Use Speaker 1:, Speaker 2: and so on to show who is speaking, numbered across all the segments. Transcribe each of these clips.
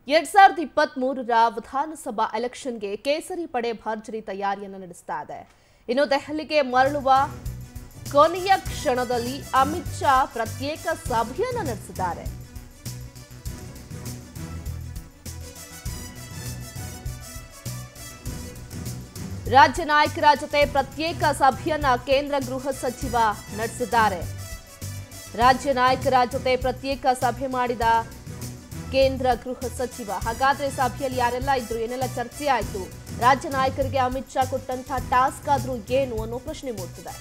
Speaker 1: ಎರಡ್ ಸಾವಿರದ ಇಪ್ಪತ್ತ್ ಮೂರರ ವಿಧಾನಸಭಾ ಎಲೆಕ್ಷನ್ಗೆ ಕೇಸರಿ ಪಡೆ ಭರ್ಜರಿ ತಯಾರಿಯನ್ನು ನಡೆಸ್ತಾ ಇದೆ ಇನ್ನು ದೆಹಲಿಗೆ ಮರಳುವ ಕೊನೆಯ ಕ್ಷಣದಲ್ಲಿ ಅಮಿತ್ ಶಾ ಪ್ರತ್ಯೇಕ ಸಭೆಯನ್ನು ನಡೆಸಿದ್ದಾರೆ ರಾಜ್ಯ ನಾಯಕರ ಜೊತೆ ಪ್ರತ್ಯೇಕ ಸಭೆಯನ್ನ ಕೇಂದ್ರ ಗೃಹ ಸಚಿವ ನಡೆಸಿದ್ದಾರೆ ರಾಜ್ಯ ನಾಯಕರ ಜೊತೆ ಪ್ರತ್ಯೇಕ ಸಭೆ ಮಾಡಿದ ಕೇಂದ್ರ ಗೃಹ ಸಚಿವ ಹಾಗಾದ್ರೆ ಸಭೆಯಲ್ಲಿ ಯಾರೆಲ್ಲ ಇದ್ರು ಏನೆಲ್ಲ ಚರ್ಚೆ ಆಯ್ತು ರಾಜ್ಯ ನಾಯಕರಿಗೆ ಅಮಿತ್ ಶಾ ಕೊಟ್ಟಂತಹ ಟಾಸ್ಕ್ ಆದ್ರೂ ಏನು ಅನ್ನೋ ಪ್ರಶ್ನೆ ಮೂಡ್ತಿದೆ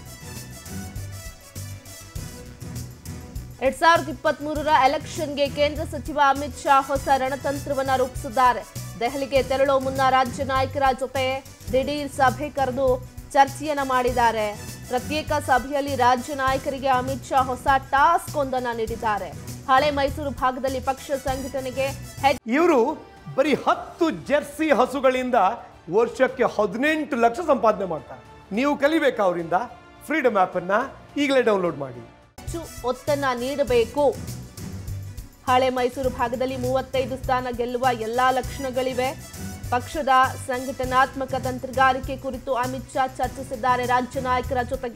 Speaker 1: ಎರಡ್ ಸಾವಿರದ ಇಪ್ಪತ್ತ್ ಮೂರರ ಎಲೆಕ್ಷನ್ಗೆ ಕೇಂದ್ರ ಸಚಿವ ಅಮಿತ್ ಶಾ ಹೊಸ ರಣತಂತ್ರವನ್ನ ರೂಪಿಸಿದ್ದಾರೆ ದೆಹಲಿಗೆ ತೆರಳೋ ಮುನ್ನ ರಾಜ್ಯ ನಾಯಕರ ಜೊತೆ ದಿಢೀರ್ ಸಭೆ ಕರೆದು ಚರ್ಚೆಯನ್ನ ಮಾಡಿದ್ದಾರೆ ಪ್ರತ್ಯೇಕ ಸಭೆಯಲ್ಲಿ ರಾಜ್ಯ ನಾಯಕರಿಗೆ ಅಮಿತ್ ಶಾ ಹೊಸ ಟಾಸ್ಕ್ ಒಂದನ್ನ ನೀಡಿದ್ದಾರೆ ಹಳೆ ಮೈಸೂರು ಭಾಗದಲ್ಲಿ ಪಕ್ಷ ಸಂಘಟನೆಗೆ ಹೆಜ್ಜೆ
Speaker 2: ಇವರು ಬರೀ ಹತ್ತು ಜೆರ್ಸಿ ಹಸುಗಳಿಂದ ವರ್ಷಕ್ಕೆ ಹದಿನೆಂಟು ಲಕ್ಷ ಸಂಪಾದನೆ ಮಾಡ್ತಾರೆ ನೀವು ಕಲಿಬೇಕಾ ಅವರಿಂದ ಫ್ರೀಡಮ್ ಆ್ಯಪನ್ನು ಈಗಲೇ ಡೌನ್ಲೋಡ್ ಮಾಡಿ
Speaker 1: ಹೆಚ್ಚು ಒತ್ತನ್ನ ನೀಡಬೇಕು ಹಳೆ ಮೈಸೂರು ಭಾಗದಲ್ಲಿ ಮೂವತ್ತೈದು ಸ್ಥಾನ ಗೆಲ್ಲುವ ಎಲ್ಲಾ ಲಕ್ಷಣಗಳಿವೆ ಪಕ್ಷದ ಸಂಘಟನಾತ್ಮಕ ತಂತ್ರಗಾರಿಕೆ ಕುರಿತು ಅಮಿತ್ ಶಾ ಚರ್ಚಿಸಿದ್ದಾರೆ ರಾಜ್ಯ ನಾಯಕರ ಜೊತೆಗೆ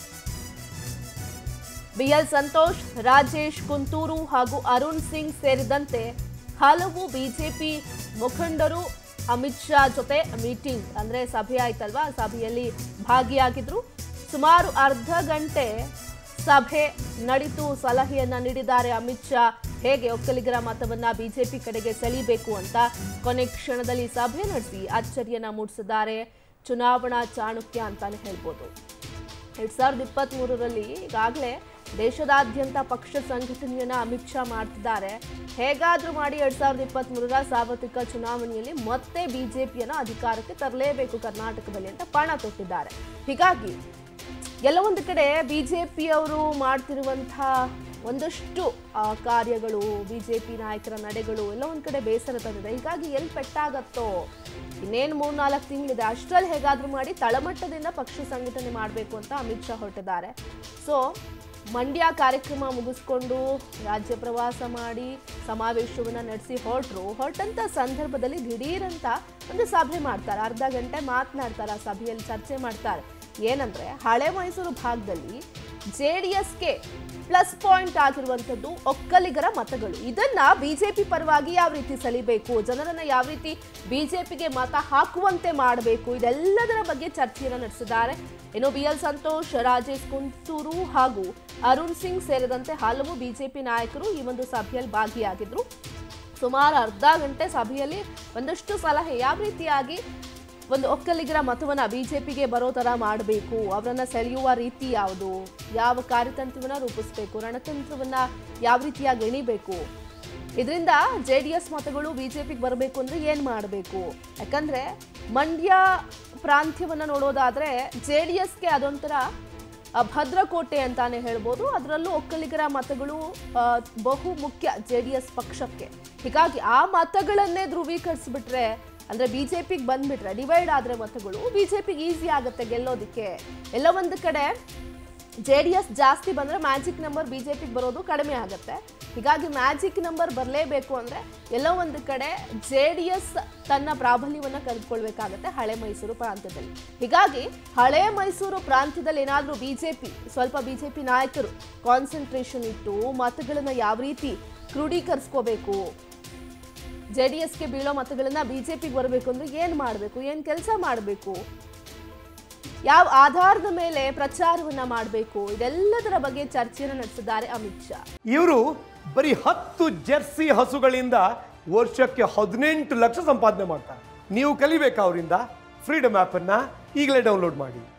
Speaker 1: ಬಿಎಲ್ ಸಂತೋಷ್ ರಾಜೇಶ್ ಕುಂತೂರು ಹಾಗೂ ಅರುಣ್ ಸಿಂಗ್ ಸೇರಿದಂತೆ ಹಲವು ಬಿಜೆಪಿ ಮುಖಂಡರು ಅಮಿತ್ ಶಾ ಜೊತೆ ಮೀಟಿಂಗ್ ಅಂದ್ರೆ ಸಭೆ ಆಯ್ತಲ್ವಾ ಸಭೆಯಲ್ಲಿ ಭಾಗಿಯಾಗಿದ್ರು ಸುಮಾರು ಅರ್ಧ ಗಂಟೆ ಸಭೆ ನಡೀತು ಸಲಹೆಯನ್ನ ನೀಡಿದ್ದಾರೆ ಅಮಿತ್ ಶಾ ಹೇಗೆ ಒಕ್ಕಲಿಗರ ಮತವನ್ನ ಬಿಜೆಪಿ ಕಡೆಗೆ ಸೆಳೀಬೇಕು ಅಂತ ಕೊನೆ ಕ್ಷಣದಲ್ಲಿ ಸಭೆ ನಡೆಸಿ ಅಚ್ಚರಿಯನ್ನ ಮೂಡಿಸಿದ್ದಾರೆ ಚುನಾವಣಾ ಚಾಣಕ್ಯ ಅಂತಾನೆ ಹೇಳ್ಬೋದು ಎರಡ್ ಸಾವಿರದ ಇಪ್ಪತ್ತ್ ಮೂರರಲ್ಲಿ ಈಗಾಗಲೇ ದೇಶದಾದ್ಯಂತ ಪಕ್ಷ ಸಂಘಟನೆಯನ್ನ ಅಮಿತ್ ಶಾ ಮಾಡ್ತಿದ್ದಾರೆ ಹೇಗಾದ್ರೂ ಮಾಡಿ ಎರಡ್ ಸಾವಿರದ ಇಪ್ಪತ್ತ್ ಮೂರರ ಸಾರ್ವತ್ರಿಕ ಚುನಾವಣೆಯಲ್ಲಿ ಮತ್ತೆ ಬಿಜೆಪಿಯನ್ನ ಅಧಿಕಾರಕ್ಕೆ ತರಲೇಬೇಕು ಕರ್ನಾಟಕದಲ್ಲಿ ಅಂತ ಪಣ ತೊಟ್ಟಿದ್ದಾರೆ ಹೀಗಾಗಿ ಎಲ್ಲ ಒಂದು ಕಡೆ ಬಿಜೆಪಿಯವರು ಮಾಡ್ತಿರುವಂತಹ ಒಂದಷ್ಟು ಆ, ಕಾರ್ಯಗಳು ಬಿಜೆಪಿ ನಾಯಕರ ನಡೆಗಳು ಎಲ್ಲ ಒಂದು ಕಡೆ ಬೇಸರ ತಂದಿದೆ ಹೀಗಾಗಿ ಎಲ್ಲಿ ಪೆಟ್ಟಾಗತ್ತೋ ಇನ್ನೇನು ಮೂರ್ನಾಲ್ಕು ತಿಂಗಳಿದೆ ಅಷ್ಟರಲ್ಲಿ ಹೇಗಾದ್ರೂ ಮಾಡಿ ತಳಮಟ್ಟದಿಂದ ಪಕ್ಷ ಸಂಘಟನೆ ಮಾಡಬೇಕು ಅಂತ ಅಮಿತ್ ಶಾ ಹೊರಟಿದ್ದಾರೆ ಸೊ ಮಂಡ್ಯ ಕಾರ್ಯಕ್ರಮ ಮುಗಿಸ್ಕೊಂಡು ರಾಜ್ಯ ಪ್ರವಾಸ ಮಾಡಿ ಸಮಾವೇಶವನ್ನು ನಡೆಸಿ ಹೊರಟರು ಹೊರಟಂತ ಸಂದರ್ಭದಲ್ಲಿ ದಿಢೀರಂತ ಒಂದು ಸಭೆ ಮಾಡ್ತಾರೆ ಅರ್ಧ ಗಂಟೆ ಮಾತನಾಡ್ತಾರೆ ಆ ಸಭೆಯಲ್ಲಿ ಚರ್ಚೆ ಮಾಡ್ತಾರೆ ಏನಂದ್ರೆ ಹಳೆ ಮೈಸೂರು ಭಾಗದಲ್ಲಿ ಜೆ ಡಿ ಎಸ್ಗೆ ಪ್ಲಸ್ ಪಾಯಿಂಟ್ ಆಗಿರುವಂಥದ್ದು ಒಕ್ಕಲಿಗರ ಮತಗಳು ಇದನ್ನ ಬಿಜೆಪಿ ಪರವಾಗಿ ಯಾವ ರೀತಿ ಸಲಿಬೇಕು ಜನರನ್ನ ಯಾವ ರೀತಿ ಬಿಜೆಪಿಗೆ ಮತ ಹಾಕುವಂತೆ ಮಾಡಬೇಕು ಇದೆಲ್ಲದರ ಬಗ್ಗೆ ಚರ್ಚೆಯನ್ನು ನಡೆಸಿದ್ದಾರೆ ಇನ್ನು ಬಿ ಎಲ್ ಸಂತೋಷ್ ರಾಜೇಶ್ ಕುಂತೂರು ಹಾಗೂ ಅರುಣ್ ಸಿಂಗ್ ಸೇರಿದಂತೆ ಹಲವು ಬಿಜೆಪಿ ನಾಯಕರು ಈ ಒಂದು ಸಭೆಯಲ್ಲಿ ಭಾಗಿಯಾಗಿದ್ರು ಸುಮಾರು ಅರ್ಧ ಗಂಟೆ ಸಭೆಯಲ್ಲಿ ಒಂದಷ್ಟು ಸಲಹೆ ಯಾವ ರೀತಿಯಾಗಿ ಒಂದು ಒಕ್ಕಲಿಗರ ಮತವನ್ನ ಬಿಜೆಪಿಗೆ ಬರೋ ತರ ಮಾಡಬೇಕು ಅವರನ್ನ ಸೆಳೆಯುವ ರೀತಿ ಯಾವುದು ಯಾವ ಕಾರ್ಯತಂತ್ರವನ್ನ ರೂಪಿಸಬೇಕು ರಣತಂತ್ರವನ್ನ ಯಾವ ರೀತಿಯಾಗಿ ಎಣಿಬೇಕು ಇದರಿಂದ ಜೆ ಡಿ ಎಸ್ ಮತಗಳು ಬಿಜೆಪಿಗೆ ಬರಬೇಕು ಅಂದ್ರೆ ಏನ್ ಮಾಡಬೇಕು ಯಾಕಂದ್ರೆ ಮಂಡ್ಯ ಪ್ರಾಂತ್ಯವನ್ನ ನೋಡೋದಾದ್ರೆ ಜೆ ಡಿ ಎಸ್ಗೆ ಅದೊಂಥರ ಆ, ಭದ್ರಕೋಟೆ ಅಂತಾನೆ ಹೇಳ್ಬೋದು ಅದರಲ್ಲೂ ಒಕ್ಕಲಿಗರ ಮತಗಳು ಆ, ಬಹು ಮುಖ್ಯ ಜೆ ಡಿ ಎಸ್ ಪಕ್ಷಕ್ಕೆ ಹೀಗಾಗಿ ಆ ಮತಗಳನ್ನೇ ಧ್ರುವೀಕರಿಸ್ಬಿಟ್ರೆ ಅಂದ್ರೆ ಬಿಜೆಪಿಗೆ ಬಂದ್ಬಿಟ್ರೆ ಡಿವೈಡ್ ಆದ್ರೆ ಮತಗಳು ಬಿಜೆಪಿಗೆ ಈಸಿ ಆಗುತ್ತೆ ಗೆಲ್ಲೋದಕ್ಕೆ ಎಲ್ಲ ಒಂದು ಕಡೆ ಜೆ ಡಿ ಎಸ್ ಜಾಸ್ತಿ ಬಂದ್ರೆ ಮ್ಯಾಜಿಕ್ ನಂಬರ್ ಬಿಜೆಪಿಗೆ ಬರೋದು ಕಡಿಮೆ ಆಗುತ್ತೆ ಹೀಗಾಗಿ ಮ್ಯಾಜಿಕ್ ನಂಬರ್ ಬರಲೇಬೇಕು ಅಂದ್ರೆ ಎಲ್ಲೋ ಒಂದು ಕಡೆ ಜೆ ಡಿ ಎಸ್ ತನ್ನ ಪ್ರಾಬಲ್ಯವನ್ನು ಕಳೆದುಕೊಳ್ಬೇಕಾಗತ್ತೆ ಹಳೆ ಮೈಸೂರು ಪ್ರಾಂತ್ಯದಲ್ಲಿ ಹೀಗಾಗಿ ಹಳೆ ಮೈಸೂರು ಪ್ರಾಂತ್ಯದಲ್ಲಿ ಏನಾದರೂ ಬಿಜೆಪಿ ಸ್ವಲ್ಪ ಬಿಜೆಪಿ ನಾಯಕರು ಕಾನ್ಸಂಟ್ರೇಷನ್ ಇಟ್ಟು ಮತಗಳನ್ನ ಯಾವ ರೀತಿ ಕ್ರೋಢೀಕರಿಸ್ಕೋಬೇಕು ಜೆ ಡಿ ಎಸ್ಗೆ ಬೀಳೋ ಮತಗಳನ್ನ ಬಿಜೆಪಿಗೆ ಬರಬೇಕು ಅಂದ್ರೆ ಏನ್ ಮಾಡಬೇಕು ಏನ್ ಕೆಲಸ ಮಾಡಬೇಕು ಯಾವ ಆಧಾರದ ಮೇಲೆ ಪ್ರಚಾರವನ್ನ ಮಾಡಬೇಕು ಇದೆಲ್ಲದರ ಬಗ್ಗೆ ಚರ್ಚೆಯನ್ನು ನಡೆಸಿದ್ದಾರೆ ಅಮಿತ್ ಶಾ
Speaker 2: ಇವರು ಬರೀ ಹತ್ತು ಜೆರ್ಸಿ ಹಸುಗಳಿಂದ ವರ್ಷಕ್ಕೆ ಹದಿನೆಂಟು ಲಕ್ಷ ಸಂಪಾದನೆ ಮಾಡ್ತಾರೆ ನೀವು ಕಲಿಬೇಕಾ ಅವರಿಂದ ಫ್ರೀಡಮ್ ಆ್ಯಪನ್ನು ಈಗಲೇ ಡೌನ್ಲೋಡ್ ಮಾಡಿ